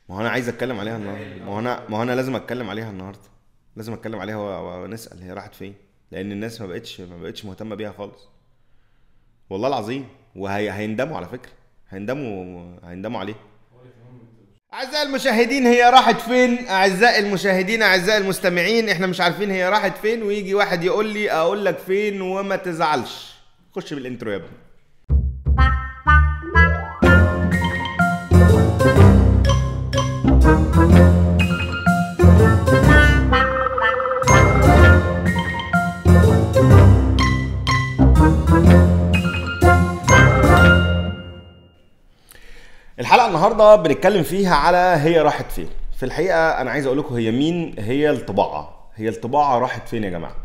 ما هو انا عايز اتكلم عليها النهارده ما هو انا ما هو انا لازم اتكلم عليها النهارده لازم اتكلم عليها و- ونسال هي راحت فين لان الناس ما بقتش ما بقتش مهتمه بيها خالص والله العظيم وهيندموا على فكره هيندموا هيندموا عليه أعزائي المشاهدين هي راحت فين؟ أعزائي المشاهدين أعزائي المستمعين إحنا مش عارفين هي راحت فين ويجي واحد يقول لي أقول لك فين وما تزعلش. خش بالإنترو يا ابني. الحلقه النهارده بنتكلم فيها على هي راحت فين في الحقيقه انا عايز اقول لكم هي مين هي الطباعه هي الطباعه راحت فين يا جماعه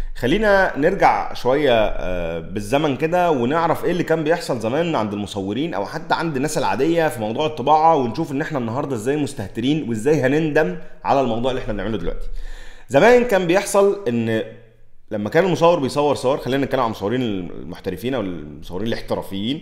خلينا نرجع شويه آه، بالزمن كده ونعرف ايه اللي كان بيحصل زمان عند المصورين او حتى عند الناس العاديه في موضوع الطباعه ونشوف ان احنا النهارده ازاي مستهترين وازاي هنندم على الموضوع اللي احنا بنعمله دلوقتي زمان كان بيحصل ان لما كان المصور بيصور صور خلينا نتكلم عن المصورين المحترفين او المصورين الاحترافيين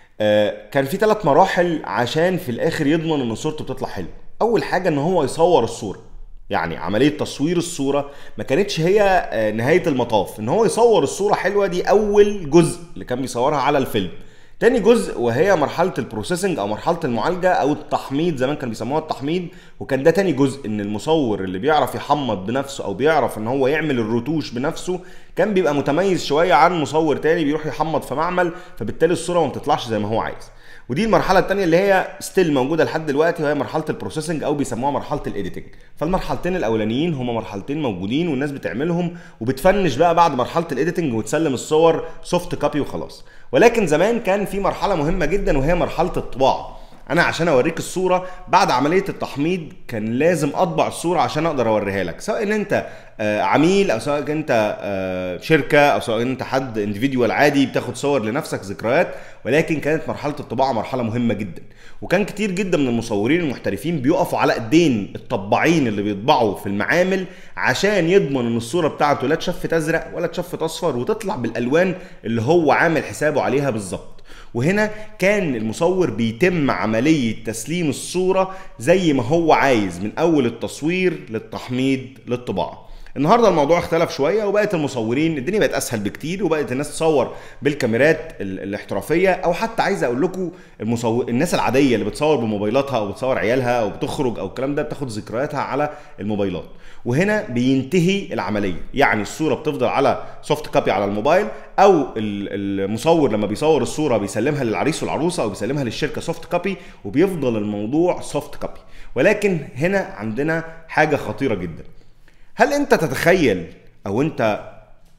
آه، كان في ثلاث مراحل عشان في الاخر يضمن ان صورته بتطلع حلوه اول حاجه ان هو يصور الصوره يعني عمليه تصوير الصوره ما كانتش هي آه، نهايه المطاف ان هو يصور الصوره حلوه دي اول جزء اللي كان بيصورها على الفيلم تاني جزء وهي مرحله البروسيسنج او مرحله المعالجه او التحميض زمان كانوا بيسموها التحميض وكان ده تاني جزء ان المصور اللي بيعرف يحمض بنفسه او بيعرف ان هو يعمل الرتوش بنفسه كان بيبقى متميز شويه عن مصور تاني بيروح يحمض في معمل فبالتالي الصوره ما بتطلعش زي ما هو عايز ودي المرحله الثانيه اللي هي ستيل موجوده لحد دلوقتي وهي مرحله البروسيسنج او بيسموها مرحله الايديتنج فالمرحلتين الاولانيين هما مرحلتين موجودين والناس بتعملهم وبتفنش بقى بعد مرحله الايديتنج وتسلم الصور سوفت كوبي وخلاص ولكن زمان كان في مرحله مهمه جدا وهي مرحله الطباعه انا عشان اوريك الصوره بعد عمليه التحميض كان لازم اطبع الصوره عشان اقدر اوريها لك سواء ان انت آه، عميل او سواء انت آه، شركه او سواء انت حد انديفيديوال عادي بتاخد صور لنفسك ذكريات ولكن كانت مرحله الطباعه مرحله مهمه جدا وكان كتير جدا من المصورين المحترفين بيقفوا على ايدين الطباعين اللي بيطبعوا في المعامل عشان يضمن ان الصوره بتاعته لا اتشفت ازرق ولا اتشفت اصفر وتطلع بالالوان اللي هو عامل حسابه عليها بالظبط وهنا كان المصور بيتم عملية تسليم الصورة زي ما هو عايز من أول التصوير للتحميض للطباعة النهارده الموضوع اختلف شويه وبقت المصورين الدنيا بقت اسهل بكتير وبقت الناس تصور بالكاميرات ال- الاحترافيه او حتى عايز اقول لكم المصور الناس العاديه اللي بتصور بموبايلاتها او بتصور عيالها او بتخرج او الكلام ده بتاخد ذكرياتها على الموبايلات وهنا بينتهي العمليه يعني الصوره بتفضل على سوفت كوبي على الموبايل او ال- المصور لما بيصور الصوره بيسلمها للعريس والعروسه او بيسلمها للشركه سوفت كوبي وبيفضل الموضوع سوفت كوبي ولكن هنا عندنا حاجه خطيره جدا هل انت تتخيل او انت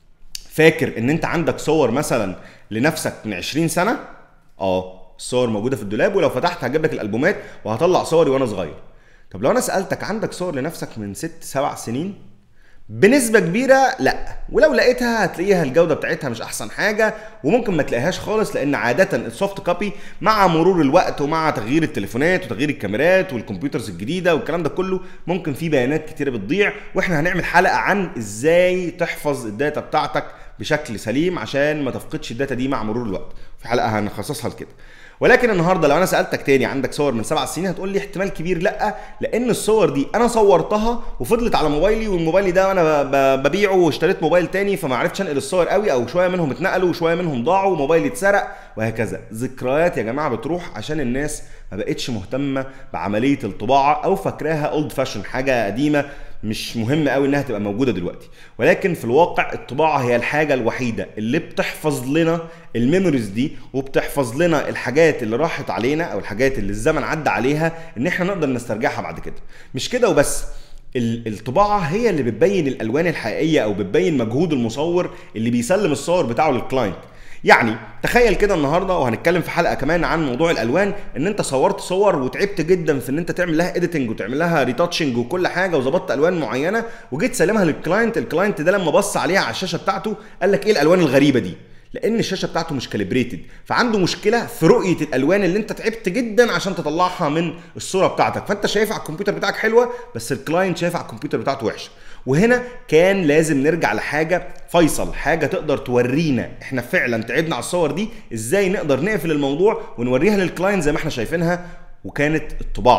فاكر ان انت عندك صور مثلا لنفسك من 20 سنه اه الصور موجوده في الدولاب ولو فتحت هجيب لك الالبومات وهطلع صوري وانا صغير طب لو انا سالتك عندك صور لنفسك من ست سبع سنين بنسبة كبيرة لا ولو لقيتها هتلاقيها الجودة بتاعتها مش أحسن حاجة وممكن ما تلاقيهاش خالص لأن عادة السوفت كوبي مع مرور الوقت ومع تغيير التليفونات وتغيير الكاميرات والكمبيوترز الجديدة والكلام ده كله ممكن في بيانات كتيرة بتضيع واحنا هنعمل حلقة عن ازاي تحفظ الداتا بتاعتك بشكل سليم عشان ما تفقدش الداتا دي مع مرور الوقت في حلقة هنخصصها لكده ولكن النهارده لو انا سالتك تاني عندك صور من سبع سنين هتقول لي احتمال كبير لا لان الصور دي انا صورتها وفضلت على موبايلي والموبايل ده انا ب- ب- ببيعه واشتريت موبايل تاني فما عرفتش انقل الصور قوي او شويه منهم اتنقلوا وشويه منهم ضاعوا وموبايلي اتسرق وهكذا ذكريات يا جماعه بتروح عشان الناس ما بقتش مهتمه بعمليه الطباعه او فاكراها اولد فاشن حاجه قديمه مش مهم قوي انها تبقى موجوده دلوقتي ولكن في الواقع الطباعه هي الحاجه الوحيده اللي بتحفظ لنا الميموريز دي وبتحفظ لنا الحاجات اللي راحت علينا او الحاجات اللي الزمن عدى عليها ان احنا نقدر نسترجعها بعد كده مش كده وبس ال- الطباعه هي اللي بتبين الالوان الحقيقيه او بتبين مجهود المصور اللي بيسلم الصور بتاعه للكلاينت يعني تخيل كده النهارده وهنتكلم في حلقه كمان عن موضوع الالوان ان انت صورت صور وتعبت جدا في ان انت تعمل لها اديتنج وتعمل لها ريتاتشنج وكل حاجه وظبطت الوان معينه وجيت سلمها للكلاينت الكلاينت ده لما بص عليها على الشاشه بتاعته قال لك ايه الالوان الغريبه دي لان الشاشه بتاعته مش كاليبريتد فعنده مشكله في رؤيه الالوان اللي انت تعبت جدا عشان تطلعها من الصوره بتاعتك فانت شايفها على الكمبيوتر بتاعك حلوه بس الكلاينت شايفها على الكمبيوتر بتاعته وحشه وهنا كان لازم نرجع لحاجه فيصل حاجه تقدر تورينا احنا فعلا تعبنا على الصور دي ازاي نقدر نقفل الموضوع ونوريها للكلاينت زي ما احنا شايفينها وكانت الطباعه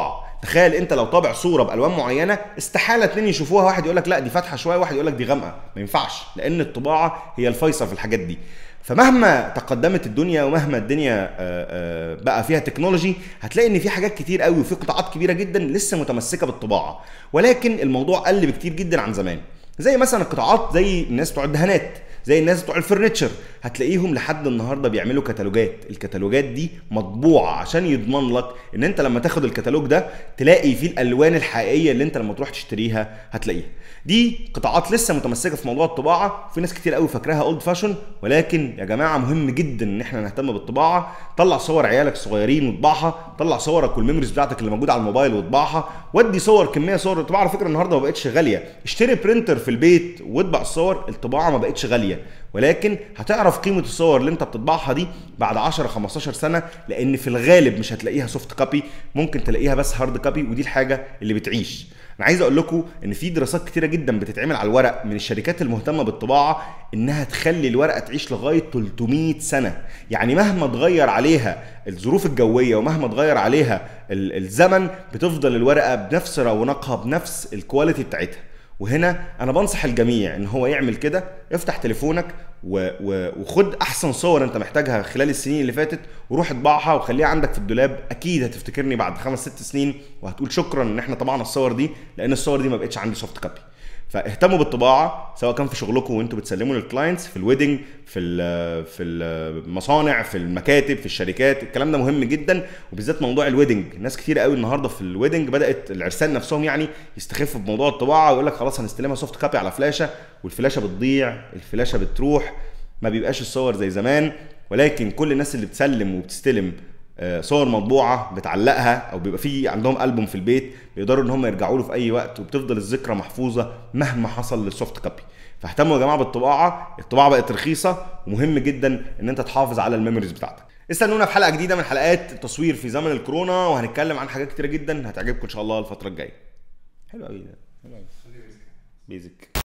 تخيل انت لو طابع صوره بالوان معينه استحاله اتنين يشوفوها واحد يقول لك لا دي فاتحه شويه واحد يقول لك دي غامقه ما ينفعش لان الطباعه هي الفيصل في الحاجات دي فمهما تقدمت الدنيا ومهما الدنيا آه، آه، بقى فيها تكنولوجي هتلاقي ان في حاجات كتير قوي وفي قطاعات كبيره جدا لسه متمسكه بالطباعه ولكن الموضوع قل بكتير جدا عن زمان زي مثلا القطاعات زي الناس بتوع الدهانات زي الناس بتوع الفرنتشر هتلاقيهم لحد النهارده بيعملوا كتالوجات الكتالوجات دي مطبوعه عشان يضمن لك ان انت لما تاخد الكتالوج ده تلاقي فيه الالوان الحقيقيه اللي انت لما تروح تشتريها هتلاقيها دي قطاعات لسه متمسكه في موضوع الطباعه في ناس كتير قوي فاكراها اولد فاشون ولكن يا جماعه مهم جدا ان احنا نهتم بالطباعه طلع صور عيالك الصغيرين وطبعها طلع صورك والميموريز بتاعتك اللي موجوده على الموبايل وطبعها ودي صور كميه صور الطباعه على فكره النهارده ما بقتش غاليه اشتري برينتر في البيت واطبع الصور الطباعه ما بقتش غاليه ولكن هتعرف قيمه الصور اللي انت بتطبعها دي بعد 10 15 سنه لان في الغالب مش هتلاقيها سوفت كوبي ممكن تلاقيها بس هارد كوبي ودي الحاجه اللي بتعيش انا عايز اقول لكم ان في دراسات كتيره جدا بتتعمل على الورق من الشركات المهتمه بالطباعه انها تخلي الورقه تعيش لغايه 300 سنه يعني مهما تغير عليها الظروف الجويه ومهما تغير عليها ال- الزمن بتفضل الورقه بنفس رونقها بنفس الكواليتي بتاعتها وهنا انا بنصح الجميع ان هو يعمل كده افتح تليفونك و... و... وخد احسن صور انت محتاجها خلال السنين اللي فاتت وروح اطبعها وخليها عندك في الدولاب اكيد هتفتكرني بعد خمس ست سنين وهتقول شكرا ان احنا طبعنا الصور دي لان الصور دي ما بقتش عندي سوفت كوبي فاهتموا بالطباعه سواء كان في شغلكم وانتوا بتسلموا للكلاينتس في الويدنج في ال في المصانع في المكاتب في الشركات الكلام ده مهم جدا وبالذات موضوع الويدنج ناس كتير قوي النهارده في الويدنج بدات العرسان نفسهم يعني يستخفوا بموضوع الطباعه ويقول لك خلاص هنستلمها سوفت كوبي على فلاشه والفلاشه بتضيع الفلاشه بتروح ما بيبقاش الصور زي زمان ولكن كل الناس اللي بتسلم وبتستلم آه، صور مطبوعه بتعلقها او بيبقى في عندهم البوم في البيت بيقدروا ان هم يرجعوا له في اي وقت وبتفضل الذكرى محفوظه مهما حصل للسوفت كوبي فاهتموا يا جماعه بالطباعه الطباعه بقت رخيصه ومهم جدا ان انت تحافظ على الميموريز بتاعتك استنونا في حلقه جديده من حلقات التصوير في زمن الكورونا وهنتكلم عن حاجات كتيره جدا هتعجبكم ان شاء الله الفتره الجايه حلو قوي ده حلو قوي بيزك